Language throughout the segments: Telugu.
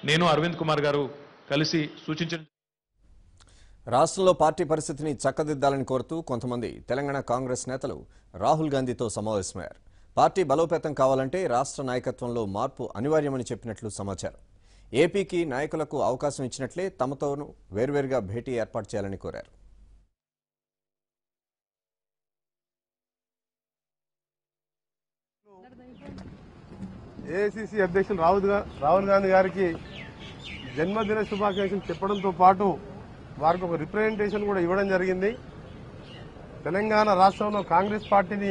నేను అరవింద్ కుమార్ గారు కలిసి సూచించిన రాష్ట్రంలో పార్టీ పరిస్థితిని చక్కదిద్దాలని కోరుతూ కొంతమంది తెలంగాణ కాంగ్రెస్ నేతలు రాహుల్ గాంధీతో సమావేశమయ్యారు పార్టీ బలోపేతం కావాలంటే రాష్ట్ర నాయకత్వంలో మార్పు అనివార్యమని చెప్పినట్లు సమాచారం ఏపీకి నాయకులకు అవకాశం ఇచ్చినట్లే తమతోనూ వేర్వేరుగా భేటీ ఏర్పాటు చేయాలని కోరారు ఏఐసిసి అధ్యక్షులు రాహుల్ గా- రాహుల్ గాంధీ గారికి జన్మదిన శుభాకాంక్షలు చెప్పడంతో పాటు వారికి ఒక రిప్రజెంటేషన్ కూడా ఇవ్వడం జరిగింది తెలంగాణ రాష్ట్రంలో కాంగ్రెస్ పార్టీని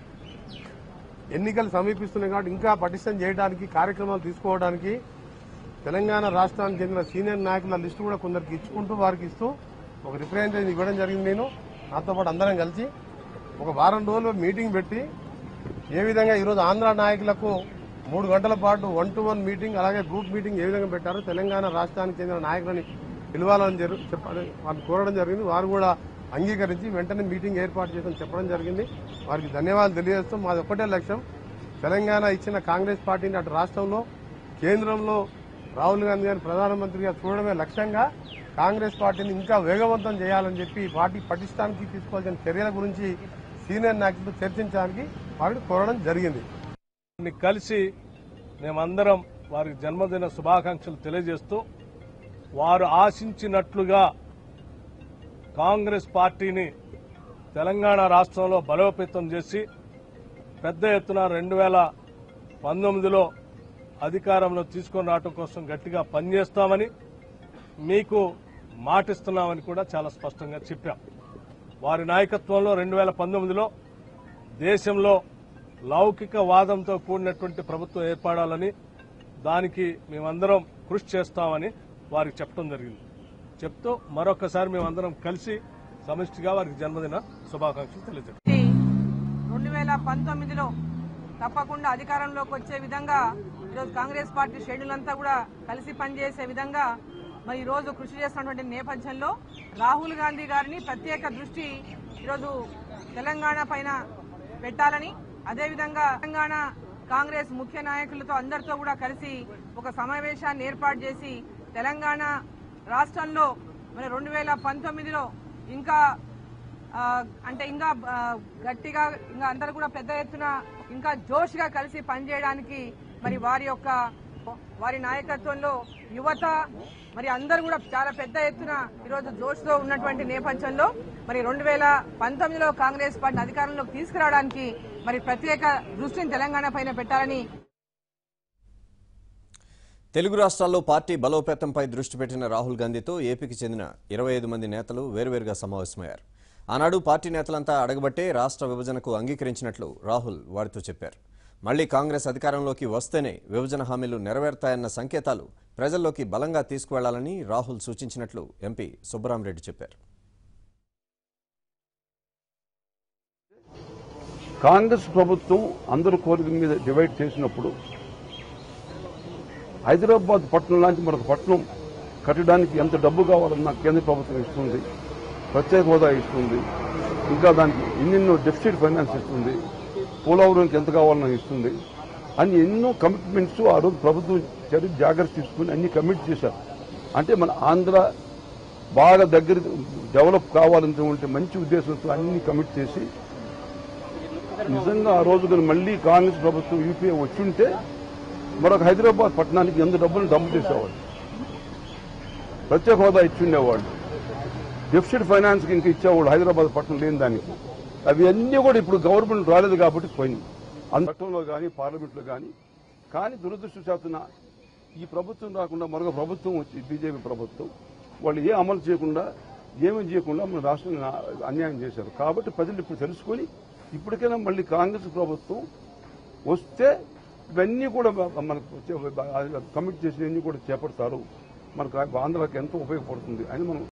ఎన్నికలు సమీపిస్తున్నాయి కాబట్టి ఇంకా పటిష్టం చేయడానికి కార్యక్రమాలు తీసుకోవడానికి తెలంగాణ రాష్ట్రానికి చెందిన సీనియర్ నాయకుల లిస్టు కూడా కొందరికి ఇచ్చుకుంటూ వారికి ఇస్తూ ఒక రిప్రజెంటేషన్ ఇవ్వడం జరిగింది నేను నాతో పాటు అందరం కలిసి ఒక వారం రోజులు మీటింగ్ పెట్టి ఏ విధంగా ఈరోజు ఆంధ్ర నాయకులకు మూడు గంటల పాటు వన్ టు వన్ మీటింగ్ అలాగే గ్రూప్ మీటింగ్ ఏ విధంగా పెట్టారో తెలంగాణ రాష్ట్రానికి చెందిన నాయకులని పిలవాలని జరు చెప్పాలి వారిని కోరడం జరిగింది వారు కూడా అంగీకరించి వెంటనే మీటింగ్ ఏర్పాటు చేసి చెప్పడం జరిగింది వారికి ధన్యవాదాలు తెలియజేస్తూ మాది ఒక్కటే లక్ష్యం తెలంగాణ ఇచ్చిన కాంగ్రెస్ పార్టీని అటు రాష్ట్రంలో కేంద్రంలో రాహుల్ గాంధీ గారిని ప్రధానమంత్రిగా చూడడమే లక్ష్యంగా కాంగ్రెస్ పార్టీని ఇంకా వేగవంతం చేయాలని చెప్పి పార్టీ పటిష్టానికి తీసుకోవాల్సిన చర్యల గురించి సీనియర్ నాయకులతో చర్చించడానికి వారిని కోరడం జరిగింది వారిని కలిసి మేమందరం వారికి జన్మదిన శుభాకాంక్షలు తెలియజేస్తూ వారు ఆశించినట్లుగా కాంగ్రెస్ పార్టీని తెలంగాణ రాష్ట్రంలో బలోపేతం చేసి పెద్ద ఎత్తున రెండు వేల పంతొమ్మిదిలో అధికారంలో తీసుకొని రావడం కోసం గట్టిగా పనిచేస్తామని మీకు మాటిస్తున్నామని కూడా చాలా స్పష్టంగా చెప్పాం వారి నాయకత్వంలో రెండు వేల పంతొమ్మిదిలో దేశంలో లౌకిక వాదంతో కూడినటువంటి ప్రభుత్వం ఏర్పడాలని దానికి మేమందరం కృషి చేస్తామని వారికి చెప్పడం జరిగింది చెప్తూ మరొకసారి మేమందరం కలిసి సమిష్టిగా వారికి జన్మదిన శుభాకాంక్షలు తెలియజేస్తాం రెండు వేల పంతొమ్మిదిలో తప్పకుండా అధికారంలోకి వచ్చే విధంగా ఈరోజు కాంగ్రెస్ పార్టీ శ్రేణులంతా కూడా కలిసి పనిచేసే విధంగా మరి ఈరోజు కృషి చేస్తున్నటువంటి నేపథ్యంలో రాహుల్ గాంధీ గారిని ప్రత్యేక దృష్టి ఈరోజు తెలంగాణ పైన పెట్టాలని అదేవిధంగా తెలంగాణ కాంగ్రెస్ ముఖ్య నాయకులతో అందరితో కూడా కలిసి ఒక సమావేశాన్ని ఏర్పాటు చేసి తెలంగాణ రాష్ట్రంలో మరి రెండు వేల పంతొమ్మిదిలో ఇంకా ఆ, అంటే ఇంకా ఆ, గట్టిగా ఇంకా అందరూ కూడా పెద్ద ఎత్తున ఇంకా జోష్గా కలిసి పనిచేయడానికి మరి వారి యొక్క వారి నాయకత్వంలో యువత మరి అందరూ కూడా చాలా పెద్ద ఎత్తున ఈరోజు జోష్తో ఉన్నటువంటి నేపథ్యంలో మరి రెండు వేల పంతొమ్మిదిలో కాంగ్రెస్ పార్టీని అధికారంలోకి తీసుకురావడానికి మరి ప్రత్యేక దృష్టిని తెలంగాణ పైన పెట్టాలని తెలుగు రాష్ట్రాల్లో పార్టీ బలోపేతంపై దృష్టి పెట్టిన రాహుల్ గాంధీతో ఏపీకి చెందిన ఇరవై ఐదు మంది నేతలు వేరువేరుగా సమావేశమయ్యారు ఆనాడు పార్టీ నేతలంతా అడగబట్టే రాష్ట్ర విభజనకు అంగీకరించినట్లు రాహుల్ వారితో చెప్పారు మళ్లీ కాంగ్రెస్ అధికారంలోకి వస్తేనే విభజన హామీలు నెరవేరుతాయన్న సంకేతాలు ప్రజల్లోకి బలంగా తీసుకువెళ్లాలని రాహుల్ సూచించినట్లు ఎంపీ సుబ్బరామరెడ్డి చెప్పారు కాంగ్రెస్ ప్రభుత్వం అందరి కోరిక మీద డివైడ్ చేసినప్పుడు హైదరాబాద్ పట్టణం లాంటి మరొక పట్టణం కట్టడానికి ఎంత డబ్బు కావాలన్నా కేంద్ర ప్రభుత్వం ఇస్తుంది ప్రత్యేక హోదా ఇస్తుంది ఇంకా దానికి ఎన్నెన్నో డెఫిసిట్ ఫైనాన్స్ ఇస్తుంది పోలవరంకి ఎంత కావాలన్నా ఇస్తుంది అని ఎన్నో కమిట్మెంట్స్ ఆ రోజు ప్రభుత్వం చర్య జాగ్రత్త తీసుకుని అన్ని కమిట్ చేశారు అంటే మన ఆంధ్ర బాగా దగ్గర డెవలప్ కావాలనేటువంటి మంచి ఉద్దేశంతో అన్ని కమిట్ చేసి నిజంగా ఆ రోజు కానీ మళ్ళీ కాంగ్రెస్ ప్రభుత్వం యూపీఏ వచ్చుంటే మరొక హైదరాబాద్ పట్టణానికి ఎంత డబ్బులు డబ్బు చేసేవాళ్ళు ప్రత్యేక హోదా ఇచ్చుండేవాళ్ళు డెఫిసిట్ ఫైనాన్స్కి ఇంకా ఇచ్చేవాళ్ళు హైదరాబాద్ పట్టణం లేని దానికి అవి అన్నీ కూడా ఇప్పుడు గవర్నమెంట్ రాలేదు కాబట్టి పోయినాయి చట్టంలో కానీ పార్లమెంట్లో కానీ కానీ దురదృష్టశాస్తున ఈ ప్రభుత్వం రాకుండా మరొక ప్రభుత్వం వచ్చి బీజేపీ ప్రభుత్వం వాళ్ళు ఏ అమలు చేయకుండా ఏమీ చేయకుండా మన రాష్ట్రాన్ని నా- అన్యాయం చేశారు కాబట్టి ప్రజలు ఇప్పుడు తెలుసుకొని ఇప్పటికైనా మళ్ళీ కాంగ్రెస్ ప్రభుత్వం వస్తే ఇవన్నీ కూడా మనకు కమిట్ చేసినవన్నీ కూడా చేపడతారు మనకు ఆంధ్రాకి ఎంతో ఉపయోగపడుతుంది అని మనం